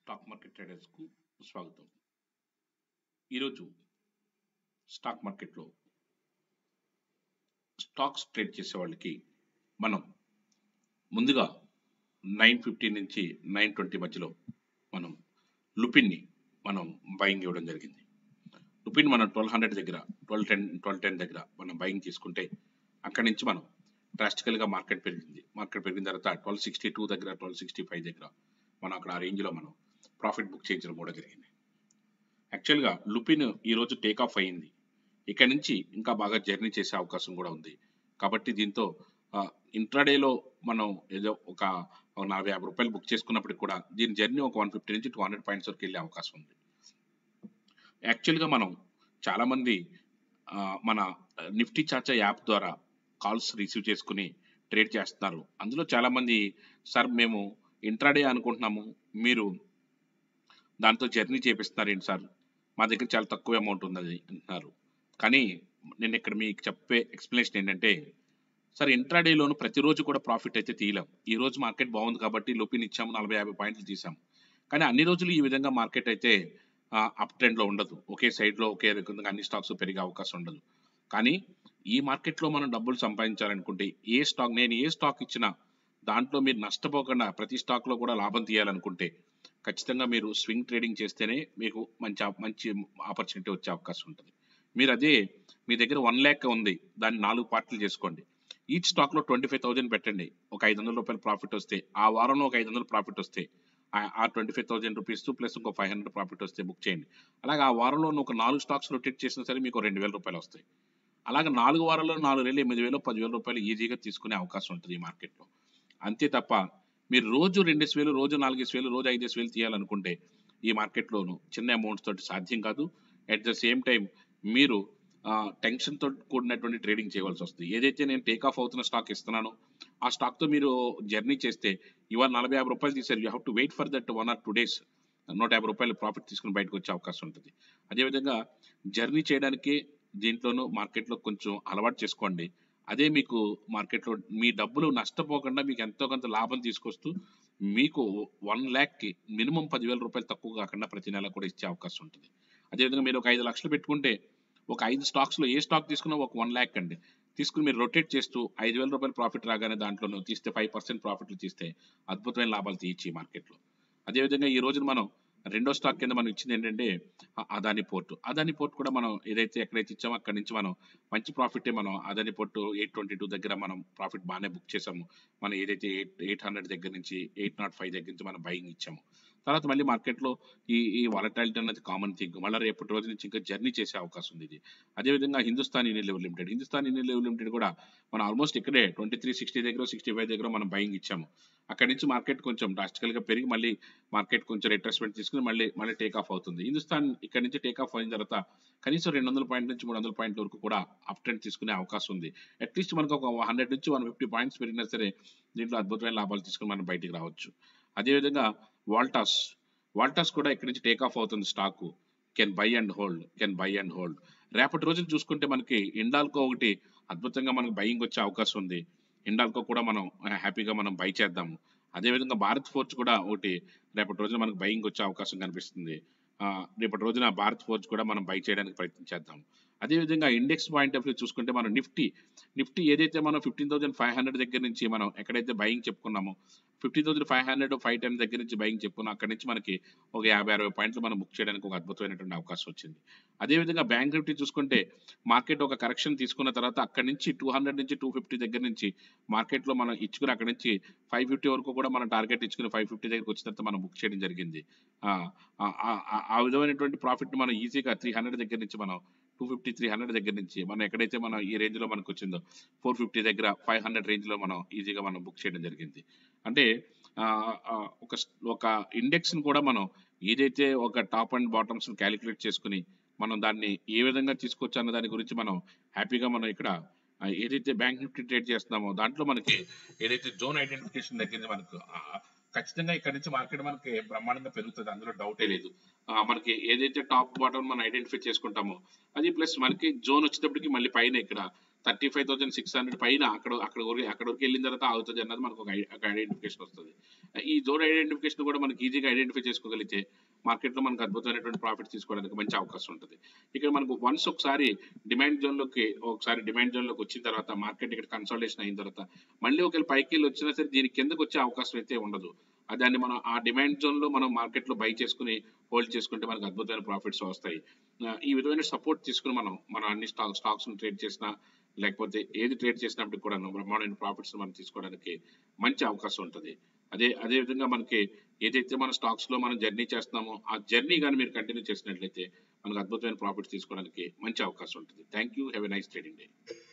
stock market ట్రేడర్స్కు స్వాగతం ఈరోజు stock మార్కెట్లో స్టాక్స్ ట్రేడ్ చేసే వాళ్ళకి మనం ముందుగా నైన్ ఫిఫ్టీ నుంచి నైన్ ట్వంటీ మధ్యలో మనం లుపిన్ని మనం బయింగ్ ఇవ్వడం జరిగింది లుపిన్ మనం ట్వెల్వ్ హండ్రెడ్ దగ్గర ట్వెల్వ్ టెన్ ట్వెల్వ్ టెన్ దగ్గర మనం బయింగ్ తీసుకుంటే అక్కడి నుంచి మనం డ్రాస్టికల్గా మార్కెట్ పెరిగింది మార్కెట్ పెరిగిన తర్వాత ట్వెల్వ్ సిక్స్టీ టూ దగ్గర ట్వెల్వ్ సిక్స్టీ ఫైవ్ దగ్గర మనం అక్కడ ఆ రేంజ్లో మనం ప్రాఫిట్ బుక్ చేయించడం కూడా జరిగింది యాక్చువల్గా లుపిన్ ఈరోజు టేక్ ఆఫ్ అయ్యింది ఇక్కడ నుంచి ఇంకా బాగా జర్నీ చేసే అవకాశం కూడా ఉంది కాబట్టి దీంతో ఇంట్రాడేలో మనం ఏదో ఒక ఒక నలభై యాభై రూపాయలు బుక్ చేసుకున్నప్పటికి కూడా దీని జర్నీ ఒక వన్ ఫిఫ్టీ నుంచి టూ హండ్రెడ్ పాయింట్స్ వరకు వెళ్ళే అవకాశం ఉంది యాక్చువల్గా మనం చాలామంది ఆ, మన నిఫ్టీ చాచా యాప్ ద్వారా కాల్స్ రిసీవ్ చేసుకుని ట్రేడ్ చేస్తున్నారు అందులో చాలామంది సార్ మేము ఇంట్రాడే అనుకుంటున్నాము మీరు దాంతో జర్నీ చేపిస్తున్నారు ఏంటి సార్ మా దగ్గర చాలా తక్కువ అమౌంట్ ఉన్నది అంటున్నారు కానీ నేను ఇక్కడ మీకు చెప్పే ఎక్స్ప్లెనేషన్ ఏంటంటే సార్ ఇంట్రాడేలోను ప్రతిరోజు కూడా ప్రాఫిట్ అయితే తీయలేం ఈ రోజు మార్కెట్ బాగుంది కాబట్టి లుపిన్ ఇచ్చాము నలభై యాభై పాయింట్లు తీసాము కానీ అన్ని రోజులు ఈ విధంగా మార్కెట్ అయితే అప్ ట్రెండ్లో ఉండదు ఒకే సైడ్లో ఒకే రకంగా అన్ని స్టాక్స్ పెరిగే అవకాశం ఉండదు కానీ ఈ మార్కెట్లో మనం డబ్బులు సంపాదించాలనుకుంటే ఏ స్టాక్ నేను ఏ స్టాక్ ఇచ్చినా దాంట్లో మీరు నష్టపోకుండా ప్రతి స్టాక్లో కూడా లాభం తీయాలనుకుంటే ఖచ్చితంగా మీరు స్వింగ్ ట్రేడింగ్ చేస్తేనే మీకు మంచి ఆ- మంచి ఆపర్చునిటీ వచ్చే అవకాశం ఉంటుంది మీరు అదే మీ దగ్గర వన్ ల్యాక్ ఉంది దాన్ని నాలుగు పార్ట్లు చేసుకోండి ఈచ్ స్టాక్లో ట్వంటీ ఫైవ్ థౌసండ్ పెట్టండి ఒక ఐదు వందల రూపాయలు ప్రాఫిట్ వస్తే ఆ వారంలో ఒక ఐదు వందలు ప్రాఫిట్ వస్తే ఆ- ఆ twenty five thousand rupees plus ఇంకో ఫైవ్ హండ్రెడ్ ప్రాఫిట్ వస్తే బుక్ చేయండి అలాగే ఆ వారంలో నువ్వు ఒక నాలుగు స్టాక్స్ రొటేట్ చేసినా సరే మీకు రెండు వేల రూపాయలు వస్తాయి అలాగే నాలుగు వారాల్లో నాలుగు వేలు ఎనిమిది వేలు పదివేల రూపాయలు ఈజీగా తీసుకునే అవకాశం ఉంటుంది ఈ మార్కెట్లో అంతే తప్ప మీరు రోజు రెండేసి వేలు రోజు నాలుగేసి వేలు రోజు ఐదేసి వేలు తీయాలనుకుంటే ఈ మార్కెట్లోను చిన్న అమౌంట్స్ తోటి సాధ్యం కాదు అట్ ద సేమ్ టైం మీరు టెన్షన్ తో కూడినటువంటి ట్రేడింగ్ చేయవలసి వస్తుంది ఏదైతే నేను టేక్ ఆఫ్ అవుతున్న స్టాక్ ఇస్తున్నానో ఆ స్టాక్ తో మీరు జర్నీ చేస్తే ఇవాళ నలభై యాభై రూపాయలు తీసారు you have to wait for that one or two days నూట యాభై రూపాయలు ప్రాఫిట్ తీసుకుని బయటకు వచ్చే అవకాశం ఉంటుంది అదేవిధంగా జర్నీ చేయడానికి దీంట్లోనూ మార్కెట్లో కొంచెం అలవాటు చేసుకోండి అదే మీకు మార్కెట్లో మీ డబ్బులు నష్టపోకుండా మీకు ఎంతో కొంత లాభం తీసుకొస్తూ మీకు వన్ ల్యాక్కి మినిమం పదివేల రూపాయలు తక్కువ కాకుండా ప్రతి నెల కూడా ఇచ్చే అవకాశం ఉంటుంది అదేవిధంగా మీరు ఒక ఐదు లక్షలు పెట్టుకుంటే ఒక ఐదు స్టాక్స్లో ఏ స్టాక్ తీసుకున్నా ఒక వన్ ల్యాక్ అండి తీసుకుని మీరు రొటేట్ చేస్తూ ఐదు వేల రూపాయలు ప్రాఫిట్ రాగానే దాంట్లో తీస్తే ఫైవ్ పర్సెంట్ ప్రాఫిట్లు తీస్తే అద్భుతమైన లాభాలు తీయచ్చు ఈ మార్కెట్లో అదేవిధంగా ఈ రోజున మనం రెండో స్టాక్ కింద మనం ఇచ్చింది ఏంటంటే అ- అదాని పోర్టు అదాని పోర్ట్ కూడా మనం ఏదైతే ఎక్కడైతే ఇచ్చామో అక్కడి నుంచి మనం మంచి ప్రాఫిటే మనం Adani port eight twenty two దగ్గర మనం ప్రాఫిట్ బాగానే బుక్ చేసాము మనం ఏదైతే ఎయిట్ ఎయిట్ హండ్రెడ్ దగ్గర నుంచి ఎయిట్ నాట్ ఫైవ్ దగ్గర నుంచి మనం బయింగ్ ఇచ్చాము తర్వాత మళ్ళీ మార్కెట్లో ఈ ఈ వాలటాలిటీ అన్నది కామన్ థింగ్ మళ్ళీ రేపటి రోజు నుంచి ఇంకా జర్నీ చేసే అవకాశం ఉంది ఇది అదేవిధంగా Hindustan Unilever limited Hindustan Unilever limited కూడా మనం ఆల్మోస్ట్ ఇక్కడే ట్వంటీ త్రీ సిక్స్టీ దగ్గర సిక్స్టీ ఫైవ్ దగ్గర మనం బయింగ్ ఇచ్చాము అక్కడి నుంచి మార్కెట్ కొంచెం డ్రాస్టికల్గా పెరిగి మళ్ళీ మార్కెట్ కొంచెం రిట్రెస్మెంట్ తీసుకుని మళ్ళీ మళ్ళీ టేక్ ఆఫ్ అవుతుంది హిందుస్థాన్ ఇక్కడ నుంచి టేక్ ఆఫ్ అయిన తర్వాత కనీసం రెండు వందల పాయింట్ నుంచి మూడు వందల పాయింట్ల వరకు కూడా అప్ ట్రెండ్ తీసుకునే అవకాశం ఉంది అట్లీస్ట్ మనకు ఒక హండ్రెడ్ నుంచి వన్ ఫిఫ్టీ పాయింట్స్ పెరిగినా సరే దీంట్లో అద్భుతమైన లాభాలు తీసుకుని మనం బయటికి రావచ్చు అదేవిధంగా వాల్టాస్ వాల్టాస్ కూడా ఇక్కడ నుంచి టేక్ ఆఫ్ అవుతుంది stock can buy and hold can buy and hold రేపటి రోజున చూసుకుంటే మనకి ఇండాల్కో ఒకటి అద్భుతంగా మనకు బయింగ్ వచ్చే అవకాశం ఉంది ఇండాల్కో కూడా మనం హ్యాపీగా మనం బై చేద్దాము అదేవిధంగా భారత్ ఫోర్జ్ కూడా ఒకటి రేపటి రోజున మనకు బయింగ్ వచ్చే అవకాశం కనిపిస్తుంది ఆ, రేపటి రోజున భారత్ ఫోర్జ్ కూడా మనం బై చేయడానికి ప్రయత్నం చేద్దాం అదేవిధంగా ఇండెక్స్ పాయింట్ ఆఫ్ వ్యూ చూసుకుంటే మనం నిఫ్టీ నిఫ్టీ ఏదైతే మనం ఫిఫ్టీన్ థౌసండ్ ఫైవ్ హండ్రెడ్ దగ్గర నుంచి మనం ఎక్కడైతే బయింగ్ చెప్పుకున్నామో fifteen thousand five hundred five ten దగ్గర నుంచి బయింగ్ చెప్పుకున్నాం అక్కడి నుంచి మనకి ఒక యాభై అరవై పాయింట్లు మనం బుక్ చేయడానికి ఒక అద్భుతమైనటువంటి అవకాశం వచ్చింది అదేవిధంగా బ్యాంక్ నిఫ్టీ చూసుకుంటే మార్కెట్ ఒక కరెక్షన్ తీసుకున్న తర్వాత అక్కడి నుంచి టూ హండ్రెడ్ నుంచి టూ ఫిఫ్టీ దగ్గర నుంచి మార్కెట్లో మనం ఇచ్చుకుని అక్కడి నుంచి ఫైవ్ ఫిఫ్టీ వరకు కూడా మనం టార్గెట్ ఇచ్చుకుని ఫైవ్ ఫిఫ్టీ దగ్గరికి వచ్చిన తర్వాత మనం బుక్ చేయడం జరిగింది ఆ, ఆ, ఆ, ఆ- ఆ విధమైనటువంటి ప్రాఫిట్ మనం ఈజీగా త్రీ హండ్రెడ్ దగ్గర నుంచి మనం టూ ఫిఫ్టీ త్రీ హండ్రెడ్ దగ్గర నుంచి మనం ఎక్కడైతే మనం ఈ రేంజ్ లో మనకు వచ్చిందో ఫోర్ ఫిఫ్టీ దగ్గర ఫైవ్ హండ్రెడ్ రేంజ్ లో మనం ఈజీగా మనం బుక్ చేయడం జరిగింది అంటే ఆ, ఆ, ఒక ఒక ఇండెక్స్ ని కూడా మనం ఏదైతే ఒక టాప్ అండ్ బాటమ్స్ క్యాలిక్యులేట్ చేసుకుని మనం దాన్ని ఏ విధంగా తీసుకోవచ్చు అన్న దాని గురించి మనం హ్యాపీగా మనం ఇక్కడ ఆ, ఏదైతే బ్యాంక్ నిఫ్టీ ట్రేడ్ చేస్తున్నామో దాంట్లో మనకి ఏదైతే జోన్ ఐడెంటిఫికేషన్ దగ్గర మనకు ఆ, ఖచ్చితంగా ఇక్కడ నుంచి మార్కెట్ మనకి బ్రహ్మాండంగా పెరుగుతుంది అందులో డౌటే లేదు ఆ, మనకి ఏదైతే టాప్ బాటమ్ మనం ఐడెంటిఫై చేసుకుంటామో అది ప్లస్ మనకి జోన్ వచ్చేటప్పటికి మళ్ళీ పైన ఇక్కడ thirty five thousand six hundred పైన అక్కడ అక్కడ వరకు అక్కడ వరకు వెళ్ళిన తర్వాత ఆగుతుంది అన్నది మనకు ఒక ఐ- ఒక ఐడెంటిఫికేషన్ వస్తుంది ఈ జోన్ ఐడెంటిఫికేషన్ కూడా మనకి ఈజీగా ఐడెంటిఫై చేసుకోగలిగితే మార్కెట్లో మనకు అద్భుతమైనటువంటి ప్రాఫిట్ తీసుకోవడానికి మంచి అవకాశం ఉంటుంది ఇక్కడ మనకు వన్స్ ఒకసారి డిమాండ్ జోన్లోకి ఒకసారి డిమాండ్ జోన్లోకి వచ్చిన తర్వాత మార్కెట్ ఇక్కడ కన్సల్టేషన్ అయిన తర్వాత మళ్ళీ ఒకవేళ పైకి వెళ్ళి వచ్చినా సరే దీని కిందకు వచ్చే అవకాశం అయితే ఉండదు ఆ దాన్ని మనం ఆ డిమాండ్ జోన్ లో మనం మార్కెట్ లో బై చేసుకుని హోల్డ్ చేసుకుంటే మనకు అద్భుతమైన ప్రాఫిట్స్ వస్తాయి ఆ, ఈ విధమైన సపోర్ట్ తీసుకుని మనం మన అన్ని స్టాక్ స్టాక్స్ ట్రేడ్ చేసినా లేకపోతే ఏది ట్రేడ్ చేసినప్పటికి కూడా బ్రహ్మాండమైన ప్రాఫిట్స్ మనం తీసుకోవడానికి మంచి అవకాశం ఉంటుంది అదే అదే విధంగా మనకి ఏదైతే మన స్టాక్స్ లో మనం జర్నీ చేస్తున్నామో ఆ జర్నీ కానీ మీరు కంటిన్యూ చేసినట్లయితే మనకు అద్భుతమైన ప్రాఫిట్స్ తీసుకోవడానికి మంచి అవకాశం ఉంటుంది thank you have a nice trading day